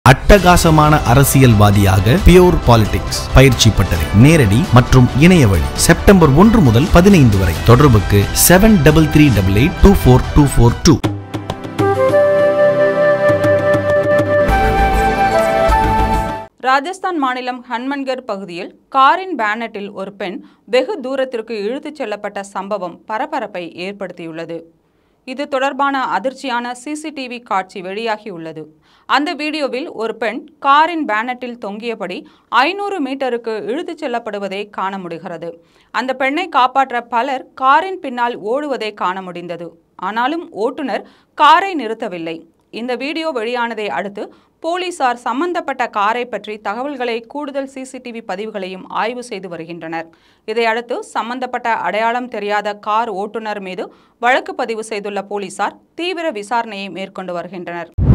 அட்டகாசமான அரசியல்வாதியாக pure politics பயிற்சி பட்டறை நேரடி மற்றும் இணைய வழி செப்டம்பர் ஒன்று முதல் பதினைந்து வரை தொடர்புக்கு seven double three double eight two four two four two Rajasthan மாநிலம் ஹன்மன்கர் பகுதியில் காரின் பேனட்டில் ஒரு பெண் வெகு தூரத்திற்கு இழுத்துச் செல்லப்பட்ட சம்பவம் பரபரப்பை ஏற்படுத்தியுள்ளது இது தொடர்பான அதிர்ச்சியான சிசிடிவி காட்சி வெளியாகியுள்ளது அந்த வீடியோவில் ஒரு பெண் காரின் பேனட்டில் தொங்கியபடி ஐநூறு மீட்டருக்கு இழுத்துச் செல்லப்படுவதை காண முடிகிறது அந்த பெண்ணை காப்பாற்ற பலர் காரின் பின்னால் ஓடுவதை காண முடிந்தது ஆனாலும் ஓட்டுநர் காரை நிறுத்தவில்லை இந்த வீடியோ வெளியானதை அடுத்து போலீசார் சம்பந்தப்பட்ட காரை பற்றி தகவல்களை கூடுதல் சிசிடிவி பதிவுகளையும் ஆய்வு செய்து வருகின்றனர் இதையடுத்து சம்பந்தப்பட்ட அடையாளம் தெரியாத கார் ஓட்டுநர் மீது வழக்கு பதிவு செய்துள்ள போலீசார் தீவிர விசாரணையை மேற்கொண்டு வருகின்றனர்